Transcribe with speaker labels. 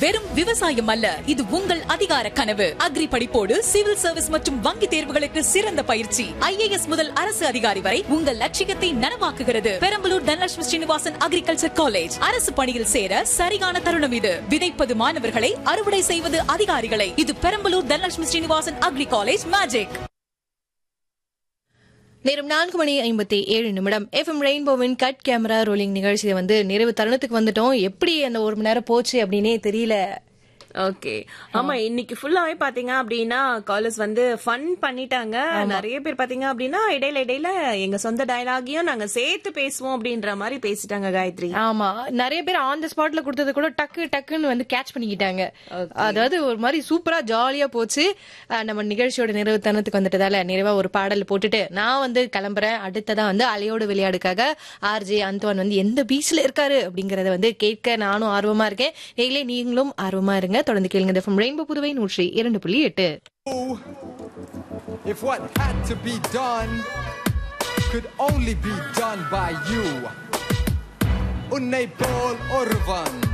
Speaker 1: வெறும் விவசாயம் அல்ல இது உங்கள் அதிகார கனவு அக்ரி படிப்போடு சிவில் சர்வீஸ் மற்றும் வங்கி தேர்வுகளுக்கு சிறந்த பயிற்சி ஐஏஎஸ் முதல் அரசு அதிகாரி வரை உங்கள் லட்சியத்தை நனவாக்குகிறது பெரம்பலூர் தனலட்சுமி ஸ்ரீனிவாசன் அக்ரிகல்ச்சர் காலேஜ் அரசு பணியில் சேர சரியான தருணம் இது விதைப்பது மாணவர்களை அறுவடை செய்வது அதிகாரிகளை இது Perambalur Dhanalakshmi Srinivasan agri college magic
Speaker 2: நேரம் நான்கு மணி ஐம்பத்தி ஏழு நிமிடம் எஃப்எம் ரெயின்போவின் கட் கேமரா ரோலிங் நிகழ்ச்சியை வந்து நிறைவு தருணத்துக்கு வந்துட்டோம் எப்படி அந்த ஒரு மணி நேரம் போச்சு அப்படின்னே தெரியல
Speaker 3: ஓகே ஆமா இன்னைக்கு ஃபுல்லாவே பாத்தீங்க அப்படின்னா காலேஜ் வந்து ஃபன் பண்ணிட்டாங்க நிறைய பேர் பாத்தீங்க அப்படின்னா இடையில இடையில எங்க சொந்த டயலாகையும் நாங்க சேர்த்து பேசுவோம் அப்படின்ற மாதிரி பேசிட்டாங்க காயத்ரி
Speaker 2: ஆமா நிறைய பேர் ஆன் த ஸ்பாட்ல கொடுத்தது கூட டக்கு டக்குன்னு வந்து கேட்ச் பண்ணிக்கிட்டாங்க அதாவது ஒரு மாதிரி சூப்பரா ஜாலியா போச்சு அஹ் நம்ம நிகழ்ச்சியோட நிறைவு தருணத்துக்கு வந்துட்டதால நிறைவா ஒரு பாடல் போட்டுட்டு நான் வந்து கிளம்புறேன் அடுத்ததா வந்து அலையோடு விளையாடுக்காக ஆர்ஜே அந்தவான் வந்து எந்த பீச்ல இருக்காரு அப்படிங்கறத வந்து கேட்க நானும் ஆர்வமா இருக்கேன் நீங்களே நீங்களும் ஆர்வமா இருங்க தொடர்ந்து கேளுங்க ஃப்ரம் ரெயின்போ புதுவை நூற்றி இரண்டு புள்ளி எட்டு
Speaker 4: If what had to be done could only be done by you. Unnay Paul Orvan.